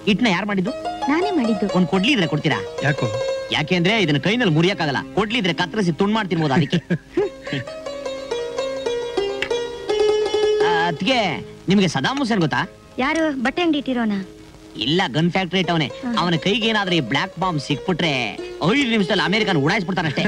ಹಿಟ್ನ ಯಾರು ಮಾಡಿದ್ದು ನಾನೇ ಮಾಡಿದ್ದು ಒಂದ್ ಕೊಡ್ಲಿ ಇದ್ರೆ ಕೊಡ್ತೀರಾ ಯಾಕೋ ಯಾಕೆಂದ್ರೆ ಇದನ್ನ ಕೈನಲ್ಲಿ ಮುರಿಯಕ್ಕಾಗಲ್ಲ ಕೊಡ್ಲಿದ್ರೆ ಕತ್ತರಿಸಿ ತುಂಡ್ ಮಾಡ್ತಿರ್ಬೋದು ಅದಕ್ಕೆ ಅದಕ್ಕೆ ನಿಮ್ಗೆ ಸದಾಮ್ ಹುಸೇನ್ ಗೊತ್ತಾ ಯಾರು ಬಟ್ಟೆ ಅಂಗಡಿ ಇಟ್ಟಿರೋನ ಇಲ್ಲ ಗನ್ ಫ್ಯಾಕ್ಟ್ರಿ ಇಟ್ಟವನೆ ಅವನ ಕೈಗೆ ಏನಾದ್ರೆ ಈ ಬ್ಲಾಕ್ ಬಾಂಬ್ ಸಿಕ್ಬಿಟ್ರೆ ಐದು ನಿಮಿಷದಲ್ಲಿ ಅಮೆರಿಕನ್ ಉಡಾಯಿಸ್ಬಿಡ್ತಾನಷ್ಟೇ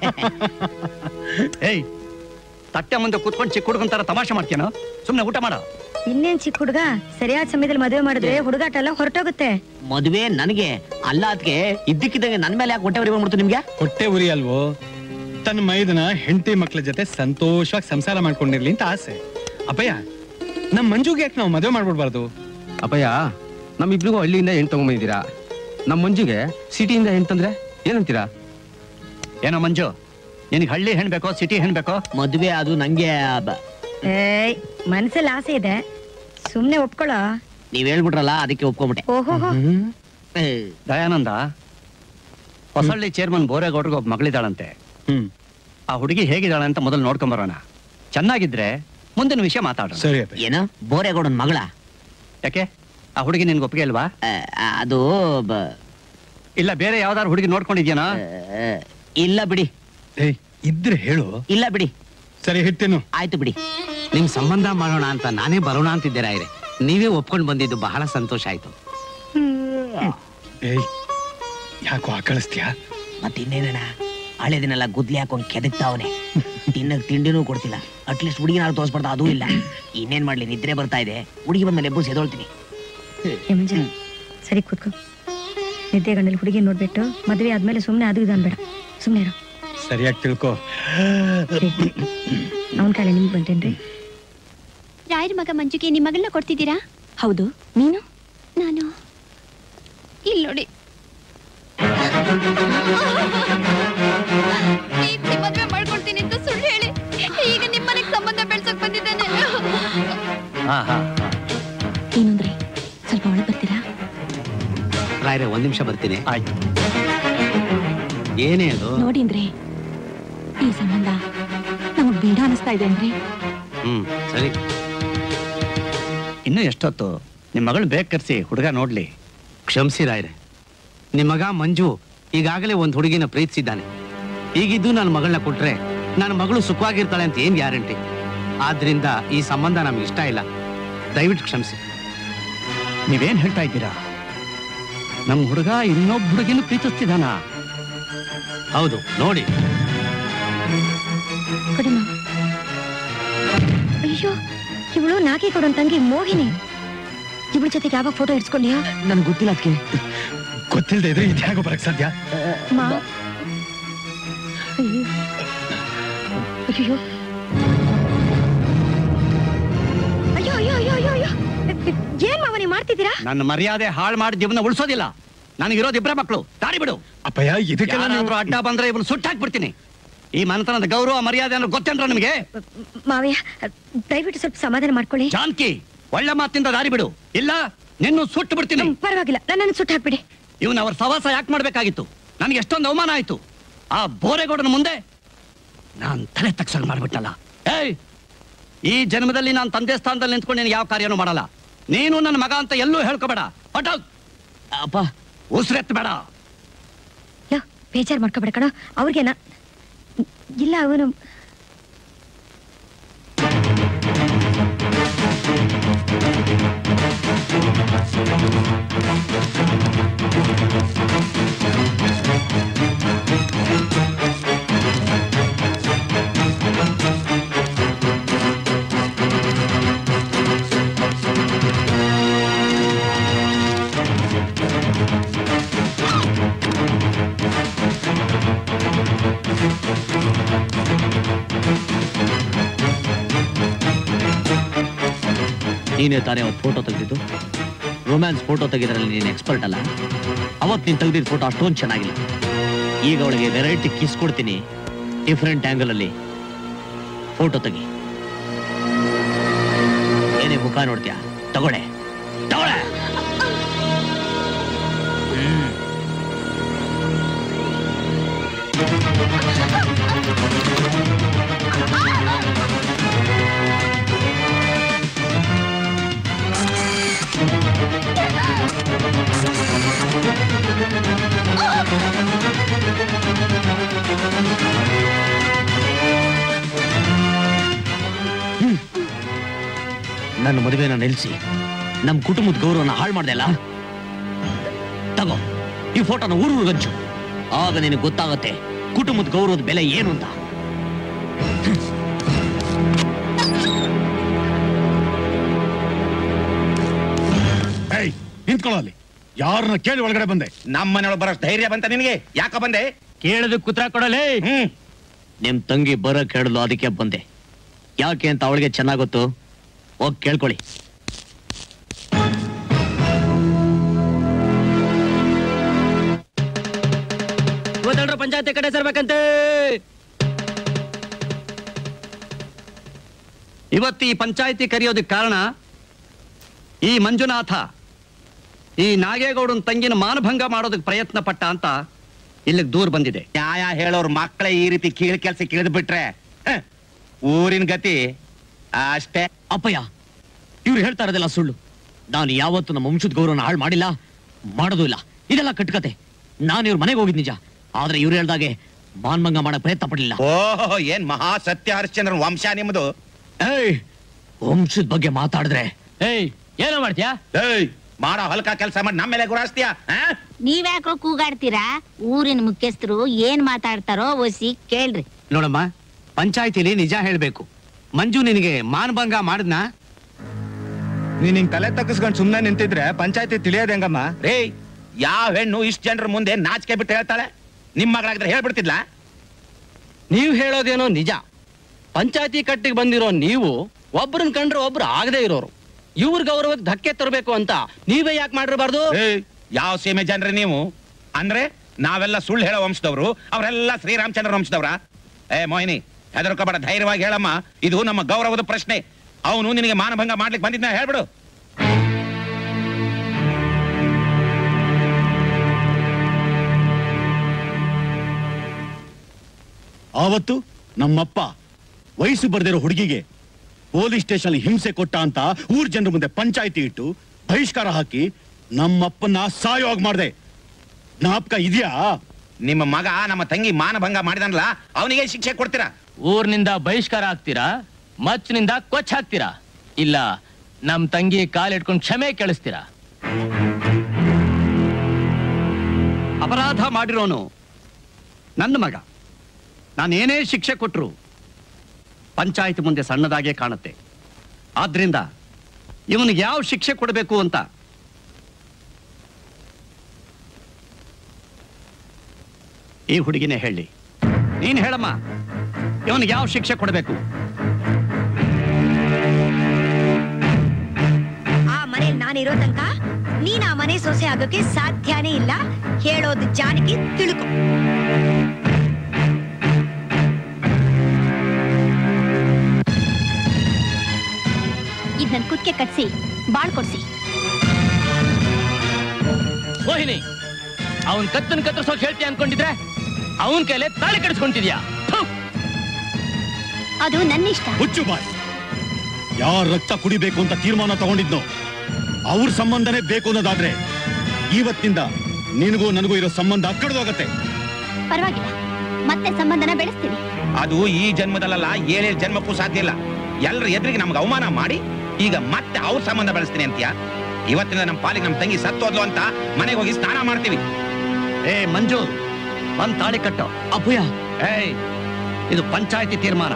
ಏಯ್ ತಟ್ಟೆ ಮುಂದೆ ಕೂತ್ಕೊಂಡು ಚಿಕ್ಕ ಹುಡುಗಂತರ ತಮಾಷೆ ಮಾಡ್ತೀನ ಸುಮ್ನೆ ಊಟ ಮಾಡ ಇನ್ನೇನ್ ಚಿಕ್ಕ ಹುಡುಗ ಸರಿಯಾದ ಸಮಯದಲ್ಲಿ ಮದುವೆ ಮಾಡಿದ್ರೆ ಹುಡುಗಾಟ ಎಲ್ಲ ಹೊರಟೋಗುತ್ತೆ ಮದುವೆ ನನಗೆ ಅಲ್ಲ ಅದಕ್ಕೆ ಇದ್ದಕ್ಕಿದ್ದಂಗೆ ನನ್ ಮೇಲೆ ಯಾಕೆ ಹೊಟ್ಟೆ ಉರಿ ಬಂದ್ಬಿಡ್ತು ನಿಮ್ಗೆ ಹೊಟ್ಟೆ ಉರಿ ಅಲ್ವೋ ತನ್ನ ಮೈದನ ಹೆಂಡತಿ ಮಕ್ಳ ಜೊತೆ ಸಂತೋಷವಾಗಿ ಸಂಸಾರ ಮಾಡ್ಕೊಂಡಿರ್ಲಿ ಅಂತ ಆಸೆ ಅಪ್ಪಯ್ಯ ನಮ್ ಮಂಜುಗೆ ಯಾಕೆ ನಾವು ಮದುವೆ ಮಾಡ್ಬಿಡ್ಬಾರ್ದು ಅಪ್ಪಯ್ಯ ನಮ್ಮಿಬ್ರಿಗೂ ಹಳ್ಳಿಯಿಂದ ಹೆಣ್ಣು ತಗೊಂಬಂದಿದ್ದೀರಾ ನಮ್ಮ ಮಂಜುಗೆ ಸಿಟಿಯಿಂದ ಹೆಣ್ಣು ತಂದ್ರೆ ಏನಂತೀರಾ ಏನೋ ಮಂಜು ನಿನಗೆ ಹಳ್ಳಿ ಹೆಣ್ ಬೇಕೋ ಸಿಟಿ ಹೆಣ್ ಬೇಕೋ ಮದುವೆ ಅದು ನಂಗೆ ಬ- ಏಯ್ ಮನ್ಸಲ್ಲಿ ಆಸೆ ಇದೆ ಸುಮ್ನೆ ಒಪ್ಕೊಳ್ಳೋ ನೀವ್ ಹೇಳ್ಬಿಟ್ರಲ್ಲ ಅದಕ್ಕೆ ಒಪ್ಕೊಂಬಿಟ್ಟೆ ಓಹೋ ಏ, ದಯಾನಂದ ಹೊಸಳ್ಳಿ ಚೇರ್ಮನ್ ಬೋರೇಗೌಡ್ರಿಗೆ ಒಬ್ಬ ಮಗಳಿದ್ದಾಳಂತೆ ಹ್ಮ್ ಆ ಹುಡುಗಿ ಹೇಗಿದ್ದಾಳೆ ಅಂತ ಮೊದಲು ನೋಡ್ಕೊಂಬರೋಣ ಚೆನ್ನಾಗಿದ್ರೆ ಮುಂದಿನ ವಿಷಯ ಮಾತಾಡೋಣ ಸರಿ ಅಪ್ಪಯ್ಯ ಏನ ಬೋರೇಗೌಡನ್ ಮಗಳ ಯಾಕೆ ಆ ಹುಡುಗಿ ನಿನ್ಗೆ ಒಪ್ಪಿಗೆ ಅಲ್ವಾ ಆ, ಅದು ಬ- ಇಲ್ಲ ಬೇರೆ ಯಾವ್ದಾದ್ರು ಹುಡುಗಿ ನೋಡ್ಕೊಂಡಿದ್ಯಾನಾ ಆ, ಇಲ್ಲ ಬಿಡಿ ಏಯ್ ಇದ್ರೆ ಹೇಳು ಇಲ್ಲ ಬಿಡಿ ಸರಿ ಹಿಡ್ತೇನು ಆಯ್ತು ಬಿಡಿ ನಿಮ್ ಸಂಬಂಧ ಮಾಡೋಣ ಅಂತ ನಾನೇ ಬರೋಣ ಅಂತಿದ್ದೀರಾ ಇರೆ ನೀವೇ ಒಪ್ಕೊಂಡ್ ಬಂದಿದ್ದು ಬಹಳ ಸಂತೋಷ ಆಯ್ತು ಏಯ್ ಯಾಕೋ ಆಕಳಿಸ್ತೀಯಾ ಮತ್ತೆ ಇನ್ನೇನಣ್ಣ ಹಳೆ ದಿನೆಲ್ಲ ಗುದ್ಲಿ ಹಾಕೊಂಡ್ ಕೆದಕ್ತಾವನೆ ತಿನ್ನಕ್ ತಿಂಡಿನೂ ಕೊಡ್ತಿಲ್ಲ ಅಟ್ಲೀಸ್ಟ್ ಹುಡುಗಿನಾರು ತೋರಿಸ್ಬಾರ್ದು ಅದೂ ಇಲ್ಲ ಇನ್ನೇನ್ ಮಾಡ್ಲಿ ನಿದ್ರೆ ಬರ್ತಾ ಇದೆ ಹುಡುಗಿ ಬಂದ್ಮೇಲೆ ಎಬ್ಬರು ಎದೊಳ್ತೀನಿ ಏ ಮಂಜ ಸರಿ ಕೂತ್ಕೋ ನಿದ್ದೆ ಗಂಡಲ್ಲಿ ಹುಡುಗಿ ನೋಡ್ಬಿಟ್ಟು ಮದುವೆ ಆದ್ಮೇಲೆ ಸುಮ್ನೆ ಅದು ಇದು ಅನ್ಬೇಡ ಸುಮ್ನೆ ಇರು ಸರಿಯಾಗಿ ತಿಳ್ಕೊ ಅವನ ಕಾಲ ನಿಮ್ಗೆ ಬಂತೇನ್ರಿ ರಾಯರ ಮಗ ಮಂಜುಗೆ ನಿಮ್ಮ ಮಗಳನ್ನ ಕೊಡ್ತಿದ್ದೀರಾ ಹೌದು ನೀನು ನಾನು ಇಲ್ಲಿ ನೋಡಿ ಪ್ರೀತಿ ಮದ್ವೆ ಮಾಡ್ಕೊಡ್ತೀನಿ ಅಂತ ಸುಳ್ಳು ಹೇಳಿ ಈಗ ನಿಮ್ಮನೆಗೆ ಸಂಬಂಧ ಬೆಳ್ಸಕ್ ಬಂದಿದ್ದಾನೆ ಹಾ ಹಾ ಏನಂದ್ರೆ ಸ್ವಲ್ಪ ಒಳಗೆ ಬರ್ತೀರಾ ರಾಯ್ರೆ ಒಂದ್ ನಿಮಿಷ ಬರ್ತೀನಿ ಆಯ್ತು ಏನೇ ಅದು ನೋಡಿ ಅಂದ್ರೆ ಈ ಸಂಬಂಧ ನಮಗ್ ಬೇಡ ಅನಿಸ್ತಾ ಇದೆ ಅಂದ್ರೆ ಹ್ಮ್ ಸರಿ ಇನ್ನು ಎಷ್ಟೊತ್ತು ನಿಮ್ಮ ಮಗಳು ಬೇಗ ಕರ್ಸಿ ಹುಡುಗ ನೋಡ್ಲಿ ಕ್ಷಮಿಸಿ ರಾಯ್ರೆ ನಿಮ್ ಮಗ ಮಂಜು ಈಗಾಗಲೇ ಒಂದ್ ಹುಡುಗಿನ ಪ್ರೀತಿಸಿದ್ದಾನೆ ಈಗಿದ್ದು ನನ್ನ ಮಗಳನ್ನ ಕೊಟ್ರೆ ನನ್ನ ಮಗಳು ಸುಖವಾಗಿರ್ತಾಳೆ ಅಂತ ಏನ್ ಗ್ಯಾರಂಟಿ ಆದ್ರಿಂದ ಈ ಸಂಬಂಧ ನಮ್ಗೆ ಇಷ್ಟ ಇಲ್ಲ ದಯವಿಟ್ಟು ಕ್ಷಮಿಸಿ ನೀವೇನ್ ಹೇಳ್ತಾ ಇದ್ದೀರಾ ನಮ್ಮ ಹುಡುಗ ಇನ್ನೊಬ್ಬ ಹುಡುಗಿನ ಪ್ರೀತಿಸ್ತಿದಾನ ಹೌದು ನೋಡಿ ಕೊಡಿ ಮಾವ. ಅಯ್ಯೋ ಇವಳು ನಾಗಿ ಕೊಡೋನ್ ತಂಗಿ ಮೋಹಿನಿ ಇವಳ ಜೊತೆಗೆ ಯಾವಾಗ ಫೋಟೋ ಇಡ್ಸ್ಕೊಂಡ್ಯಾ ನನ್ಗೆ ಗೊತ್ತಿಲ್ಲ ಅದಕ್ಕೆ ಗೊತ್ತಿಲ್ಲದೆ ಇದ್ರೆ ಇದ್ಯಾಗೋ ಬರಕ್ ಸಾಧ್ಯ ಮಾ ಅಯ್ಯೋ ಅಯ್ಯೋ ಅಯ್ಯೋ ಅಯ್ಯೋ ಅಯ್ಯೋ ಅಯ್ಯೋ ಅಯ್ಯೋ ಏನ್ ಮಾವ ನೀವು ಮಾಡ್ತಿದ್ದೀರಾ ನನ್ನ ಮರ್ಯಾದೆ ಹಾಳು ಮಾಡಿ ಜೀವನ ಉಳಿಸೋದಿಲ್ಲ ನನಗಿರೋದು ಇಬ್ಬರ ಮಕ್ಕಳು ದಾರಿ ಬಿಡು ಅಪ್ಪಯ್ಯ ಇದಕ್ಕೆಲ್ಲ ನೀವು ಯಾರಾದ್ರೂ ಅಡ್ಡ ಬಂದ್ರೆ ಇವನು ಸುಟ್ಟಾಕ್ಬಿಡ್ತೀನಿ ಈ ಮನೆತನದ ಗೌರವ ಮರ್ಯಾದೆ ಅನ್ನೋ ಗೊತ್ತೇನ್ರ ನಿಮಗೆ ಮಾವಯ್ಯ ದಯವಿಟ್ಟು ಸ್ವಲ್ಪ ಸಮಾಧಾನ ಮಾಡ್ಕೊಳ್ಳಿ ಜಾನ್ಕಿ ಒಳ್ಳೆ ಮಾತಿಂದ ದಾರಿ ಬಿಡು ಇಲ್ಲ ನಿನ್ನು ಸುಟ್ಟು ಬಿಡ್ತೀನಿ ಹ್ಮ್, ಪರವಾಗಿಲ್ಲ ನನ್ನನ್ನು ಸುಟ್ಟು ಹಾಕ್ಬಿಡಿ ಇವನ್ ಅವ್ರ ಸವಾಸ ಯಾಕೆ ಮಾಡ್ಬೇಕಾಗಿತ್ತು ನನಗೆ ಎಷ್ಟೊಂದು ಅವಮಾನ ಆಯ್ತು ಆ ಬೋರೆಗೌಡನ ಮುಂದೆ ನಾನ್ ತಲೆ ತಕ್ಷಣ ಮಾಡ್ಬಿಟ್ಟಲ್ಲ ಏಯ್ ಈ ಜನ್ಮದಲ್ಲಿ ನಾನು ತಂದೆ ಸ್ಥಾನದಲ್ಲಿ ನಿಂತ್ಕೊಂಡು ನೀನು ಯಾವ ಕಾರ್ಯನೂ ಮಾಡಲ್ಲ ನೀನು ನನ್ನ ಮಗ ಅಂತ ಎಲ್ಲೂ ಹೇಳ್ಕೋಬೇಡ ಹೊಟ್ಟೋಗ್ ಅಪ್ಪ ಉಸಿರೆತ್ ಬೇಡ ಲೋ ಬೇಜಾರು ಮಾಡ್ಕೋಬೇಡ ಕಣ ಅವ್ರಿಗೆ ನಾ ಇಲ್ಲ ಅವನು ನೀನೇ ತಾನೇ ಅವತ್ತು ಫೋಟೋ ತೆಗೆದಿದ್ದು ರೊಮ್ಯಾನ್ಸ್ ಫೋಟೋ ತೆಗೆದ್ರಲ್ಲಿ ನೀನು ಎಕ್ಸ್ಪರ್ಟ್ ಅಲ್ಲ ಅವತ್ತು ನೀನು ತೆಗೆದಿದ್ದ ಫೋಟೋ ಅಷ್ಟೊಂದು ಚೆನ್ನಾಗಿಲ್ಲ ಈಗ ಅವಳಿಗೆ ವೆರೈಟಿ ಕಿಸ್ ಕೊಡ್ತೀನಿ ಡಿಫ್ರೆಂಟ್ ಆಂಗಲ್ ಅಲ್ಲಿ ಫೋಟೋ ತೆಗಿ ಏನೇ ಮುಖ ನೋಡ್ತೀಯಾ ತಗೊಳೆ ತಗೊಳೆ ಹ್ಮ್. ಆ ನನ್ನ ಮದುವೆನ ನಿಲ್ಲಿಸಿ ನಮ್ಮ ಕುಟುಂಬದ ಗೌರವನ ಹಾಳು ಮಾಡ್ದೆ ಅಲ್ಲ ತಗೋ ಈ ಫೋಟೋನ ಊರೂರಿಗಂಚು ಆಗ ನಿನಗೆ ಗೊತ್ತಾಗತ್ತೆ ಕುಟುಂಬದ ಗೌರವದ ಬೆಲೆ ಏನು ಅಂತ ಏಯ್ ನಿಂತ್ಕೊಳ್ಳೋ ಯಾರನ್ನ ಕೇಳಿ ಒಳಗಡೆ ಬಂದೆ ನಮ್ಮ ಮನೆಯೊಳಗೆ ಬರೋ ಧೈರ್ಯ ಬಂತ ನಿನಗೆ ಯಾಕ ಬಂದೆ ಕೇಳದಕ್ಕೆ ಕುತ್ರ ಕೊಡಲೇ ಹ್ಮ್ ನಿಮ್ ತಂಗಿ ಬರ ಕೇಳಲು ಅದಕ್ಕೆ ಬಂದೆ ಯಾಕೆ ಅಂತ ಅವಳಿಗೆ ಚೆನ್ನಾಗ್ ಗೊತ್ತು ಹೋಗ್ ಕೇಳ್ಕೊಳ್ಳಿ ಇವತ್ತೆಲ್ರು ಪಂಚಾಯತಿ ಕಡೆ ಸೇರ್ಬೇಕಂತೆ ಇವತ್ತು ಈ ಪಂಚಾಯತಿ ಕರೆಯೋದಕ್ಕೆ ಕಾರಣ ಈ ಮಂಜುನಾಥ ಈ ನಾಗೇಗೌಡನ ತಂಗಿನ ಮಾನಭಂಗ ಮಾಡೋದಕ್ಕೆ ಪ್ರಯತ್ನ ಪಟ್ಟ ಅಂತ ಇಲ್ಲಿಗೆ ದೂರ ಬಂದಿದೆ ನ್ಯಾಯ ಹೇಳೋರ್ ಮಕ್ಕಳೇ ಈ ರೀತಿ ಕೀಳ್ ಕೆಲ್ಸ ಕೀಳ್ದು ಬಿಟ್ರೆ ಹ, ಊರಿನ ಗತಿ ಅಷ್ಟೇ ಅಪ್ಪಯ್ಯ ಇವ್ರು ಹೇಳ್ತಾ ಇರೋದೆಲ್ಲ ಸುಳ್ಳು ನಾನು ಯಾವತ್ತು ನಮ್ಮ ವಂಶದ ಗೌರವನ ಹಾಳು ಮಾಡಿಲ್ಲ ಮಾಡೋದು ಇಲ್ಲ ಇದೆಲ್ಲ ಕಟ್ಕತೆ ನಾನು ಇವ್ರ ಮನೆಗೆ ಹೋಗಿದ್ ನಿಜ ಆದ್ರೆ ಇವ್ರು ಹೇಳ್ದಾಗೆ ಮಾನ್ಭಂಗ ಮಾಡಕ್ ಪ್ರಯತ್ನ ಪಡಲಿಲ್ಲ ಓಹೋ ಏನ್ ಮಹಾ ಸತ್ಯ ಹರಿಶ್ಚಂದ್ರನ್ ವಂಶ ನಿಮ್ದು ಏಯ್ ವಂಶದ ಬಗ್ಗೆ ಮಾತಾಡಿದ್ರೆ ಏಯ್ ಏನೋ ಮಾಡ್ತೀಯಾ ಏಯ್ ಮಾಡೋ ಹಲ್ಕ ಕೆಲಸ ಮಾಡಿ ನಮ್ಮ ಮೇಲೆ ಗುರಾಸ್ತೀಯ ನೀವ್ಯಾಕ್ರೋ ಕೂಗಾಡ್ತೀರಾ ಊರಿನ ಮುಖ್ಯಸ್ಥರು ಏನ್ ಮಾತಾಡ್ತಾರೋ ಒಸಿ ಕೇಳ್ರಿ ನೋಡಮ್ಮ ಪಂಚಾಯತಿಲಿ ನಿಜ ಹೇಳ್ಬೇಕು ಮಂಜು ನಿನಗೆ ಮಾನಭಂಗ ಮಾಡಿದ್ನಾ ನೀನ್ ಹಿಂಗ್ ತಲೆ ತಗ್ಗಿಸ್ಕೊಂಡ್ ಸುಮ್ನೆ ನಿಂತಿದ್ರೆ ಪಂಚಾಯತಿ ತಿಳಿಯೋದ್ ಹೆಂಗಮ್ಮ ರೇ ಯಾವ ಹೆಣ್ಣು ಇಷ್ಟ ಜನರ ಮುಂದೆ ನಾಚಿಕೆ ಬಿಟ್ಟು ಹೇಳ್ತಾಳೆ ನಿಮ್ ಮಗಳಾಗಿದ್ರೆ ಹೇಳ್ಬಿಡ್ತಿದ್ಲಾ ನೀವು ಹೇಳೋದೇನೋ ನಿಜ ಪಂಚಾಯತಿ ಕಟ್ಟಿಗೆ ಬಂದಿರೋ ನೀವು ಒಬ್ರನ್ ಕಂಡ್ರೆ ಒಬ್ರು ಆಗದೆ ಇರೋರು ಇವ್ರ ಗೌರವಕ್ಕೆ ಧಕ್ಕೆ ತರಬೇಕು ಅಂತ ನೀವೇ ಯಾಕೆ ಮಾಡಿರಬಾರ್ದು ಏಯ್ ಯಾವ ಸೀಮೆ ಜನರೇ ನೀವು ಅಂದ್ರೆ ನಾವೆಲ್ಲ ಸುಳ್ಳು ಹೇಳೋ ವಂಶದವ್ರು ಅವರೆಲ್ಲ ಶ್ರೀರಾಮಚಂದ್ರ ವಂಶದವ್ರ ಏ ಮೋಹಿನಿ ಹೆದರ್ಕೋಬೇಡ ಧೈರ್ಯವಾಗಿ ಹೇಳಮ್ಮ ಇದು ನಮ್ಮ ಗೌರವದ ಪ್ರಶ್ನೆ ಅವನು ನಿನಗೆ ಮಾನಭಂಗ ಮಾಡ್ಲಿಕ್ಕೆ ಬಂದಿದ್ನ ಹೇಳ್ಬಿಡು ಆವತ್ತು ನಮ್ಮಪ್ಪ ವಯಸ್ಸು ಬರ್ದಿರೋ ಹುಡುಗಿಗೆ ಪೊಲೀಸ್ ಸ್ಟೇಷನ್ ಹಿಂಸೆ ಕೊಟ್ಟ ಅಂತ ಊರ್ ಜನರ ಮುಂದೆ ಪಂಚಾಯತಿ ಇಟ್ಟು ಬಹಿಷ್ಕಾರ ಹಾಕಿ ನಮ್ಮಪ್ಪನ ಸಾಯೋಗ್ ಮಾಡ್ದೆ ಜ್ಞಾಪಕ ಇದೆಯಾ ನಿಮ್ಮ ಮಗ ನಮ್ಮ ತಂಗಿ ಮಾನಭಂಗ ಮಾಡಿದನಲ್ಲ ಅವನಿಗೆ ಶಿಕ್ಷೆ ಕೊಡ್ತೀರಾ ಊರ್ನಿಂದ ಬಹಿಷ್ಕಾರ ಆಗ್ತೀರಾ ಮಚ್ಚಿನಿಂದ ಕೊಚ್ಚ ಹಾಕ್ತೀರಾ ಇಲ್ಲ ನಮ್ ತಂಗಿ ಕಾಲಿಟ್ಕೊಂಡು ಕ್ಷಮೆ ಕೇಳಿಸ್ತೀರಾ ಅಪರಾಧ ಮಾಡಿರೋನು ನನ್ನ ಮಗ ನಾನೇನೇ ಶಿಕ್ಷೆ ಕೊಟ್ಟರು ಪಂಚಾಯತ್ ಮುಂದೆ ಸಣ್ಣದಾಗೆ ಕಾಣುತ್ತೆ ಆದ್ರಿಂದ ಇವನಿಗೆ ಯಾವ ಶಿಕ್ಷೆ ಕೊಡಬೇಕು ಅಂತ ಈ ಹುಡುಗಿನೇ ಹೇಳಿ ನೀನ್ ಹೇಳಮ್ಮ ಇವನಿಗೆ ಯಾವ ಶಿಕ್ಷೆ ಕೊಡಬೇಕು ಆ ಮನೇಲಿ ನಾನಿರೋ ತನಕ ನೀನ್ ಆ ಮನೆ ಸೊಸೆ ಆಗೋಕೆ ಸಾಧ್ಯನೇ ಇಲ್ಲ ಹೇಳೋದು ಜಾನಕಿ ತಿಳ್ಕೊ ಇದ್ ನನ್ ಕುತ್ಕೆ ಕಟ್ಸಿ ಬಾಳ್ ಕೊಡ್ಸಿ ಮೋಹಿನಿ ಅವನ್ ಕತ್ತನ್ ಕತ್ತರಿಸೋಕ್ ಹೇಳ್ತೀಯ ಅನ್ಕೊಂಡಿದ್ರೆ ಅವನ್ ಕೈಲೇ ತಾಳಿ ಕಡಿಸ್ಕೊಂತಿದ್ಯಾ ಅದು ನನ್ನ ಇಷ್ಟ ಹುಚ್ಚು ಬಾಯ್ ಯಾರ ರಕ್ತ ಕುಡಿಬೇಕು ಅಂತ ತೀರ್ಮಾನ ತಗೊಂಡಿದ್ನೋ ಅವ್ರ ಸಂಬಂಧನೇ ಬೇಕು ಅನ್ನೋದಾದ್ರೆ ಇವತ್ತಿಂದ ನಿನಗೂ ನನಗೂ ಇರೋ ಸಂಬಂಧ ಅಕ್ಕಡ್ದೋಗತ್ತೆ ಪರವಾಗಿಲ್ಲ ಮತ್ತೆ ಸಂಬಂಧನ ಬೆಳೆಸ್ತೀನಿ ಅದು ಈ ಜನ್ಮದಲ್ಲ ಏಳೇಳು ಜನ್ಮಕ್ಕೂ ಸಾಧ್ಯ ಇಲ್ಲ ಎಲ್ಲರ ಎದುರಿಗೆ ನಮ್ಗೆ ಅವಮಾನ ಮಾಡಿ ಈಗ ಮತ್ತೆ ಅವ್ರ ಸಂಬಂಧ ಬೆಳೆಸ್ತೀನಿ ಅಂತೀಯ ಇವತ್ತಿನ ನಮ್ಮ ಪಾಲಿಗೆ ನಮ್ಮ ತಂಗಿ ಸತ್ತೋದ್ಲು ಅಂತ ಮನೆಗೆ ಹೋಗಿ ಸ್ನಾನ ಮಾಡ್ತೀವಿ ಏ ಮಂಜು ಒಂದ್ ತಾಳಿ ಕಟ್ಟೋ ಅಪ್ಪಯ್ಯ ಏಯ್ ಇದು ಪಂಚಾಯತಿ ತೀರ್ಮಾನ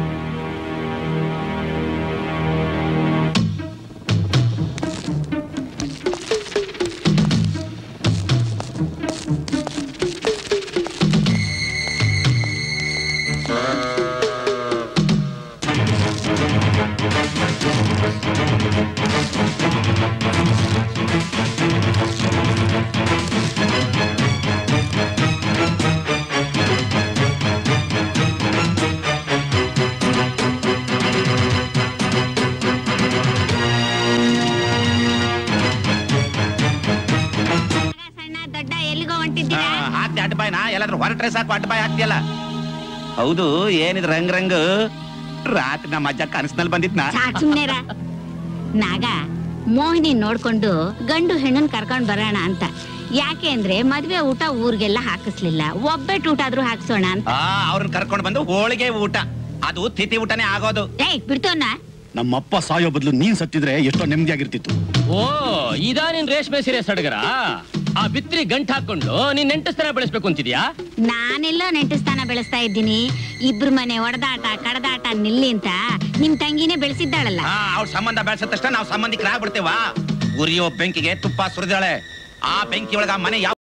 ಸಣ್ಣ ದೊಡ್ಡ ಎಲ್ಲಿಗೋ ಹೊಂಟಿದ್ದೀರಾ ಹಾಕ್ತಿ ಅಡ್ಡಬಾಯ್ನ ಎಲ್ಲಾದ್ರೂ ಹೊರಟ್ರೆ ಸಾಕು ಅಡ್ಡಬಾಯ್ ಹಾಕ್ತಿಯಲ್ಲ ಹೌದು ಏನಿದ್ ರಂಗ್ ರಂಗ್ ರಾತ್ರಿ ನಮ್ಮ ಅಜ್ಜ ಕನಸಿನಲ್ಲಿ ಬಂದಿದ್ನ ಸಾಕ್ ಸುಮ್ನೆರ ನಾಗ ಮೋಹಿನಿ ನೋಡ್ಕೊಂಡು ಗಂಡು ಹೆಣ್ಣನ್ ಕರ್ಕೊಂಡ್ ಬರೋಣ ಅಂತ ಯಾಕೆ ಅಂದ್ರೆ ಮದ್ವೆ ಊಟ ಊರ್ಗೆಲ್ಲ ಹಾಕಿಸ್ಲಿಲ್ಲ ಒಬ್ಬಟ್ಟು ಊಟ ಆದ್ರೂ ಹಾಕ್ಸೋಣ ಅಂತ ಆ ಅವ್ರನ್ನ ಕರ್ಕೊಂಡು ಬಂದು ಹೋಳಿಗೆ ಊಟ ಅದು ತಿಥಿ ಊಟನೇ ಆಗೋದು ಏಯ್ ಬಿಡ್ತೋನ ನಮ್ಮಪ್ಪ ಸಾಯೋ ಬದಲು ನೀನ್ ಸತ್ತಿದ್ರೆ ಎಷ್ಟೋ ನೆಮ್ಮದಿಯಾಗಿರ್ತಿತ್ತು ಓ ಇದಾ ನಿನ್ ರೇಷ್ಮೆ ಸೀರೆ ಸಡಗರ ಆ ಬಿತ್ರಿ ಗಂಟ್ ಹಾಕೊಂಡು ನೀನ್ ನೆಂಟಸ್ತನ ಬೆಳೆಸ್ಬೇಕು ಅಂತಿದ್ಯಾ ನಾನೆಲ್ಲೋ ನೆಂಟಸ್ಥಾನ ಬೆಳೆಸ್ತಾ ಇದ್ದೀನಿ ಇಬ್ರು ಮನೆ ಒಡದಾಟ ಕಡದಾಟ ನಿಲ್ಲಿ ಅಂತ ನಿಮ್ ತಂಗಿನೇ ಬೆಳೆಸಿದ್ದಾಳಲ್ಲ ಅವ್ರ ಸಂಬಂಧ ಬೆಳೆಸಿದ ತಕ್ಷಣ ನಾವು ಸಂಬಂಧಿಕರಾಗ್ಬಿಡ್ತೇವಾ ಉರಿಯೋ ಬೆಂಕಿಗೆ ತುಪ್ಪ ಸುರಿದಾಳೆ ಆ ಬೆಂಕಿ ಒಳಗ ಮನೆ ಯಾವ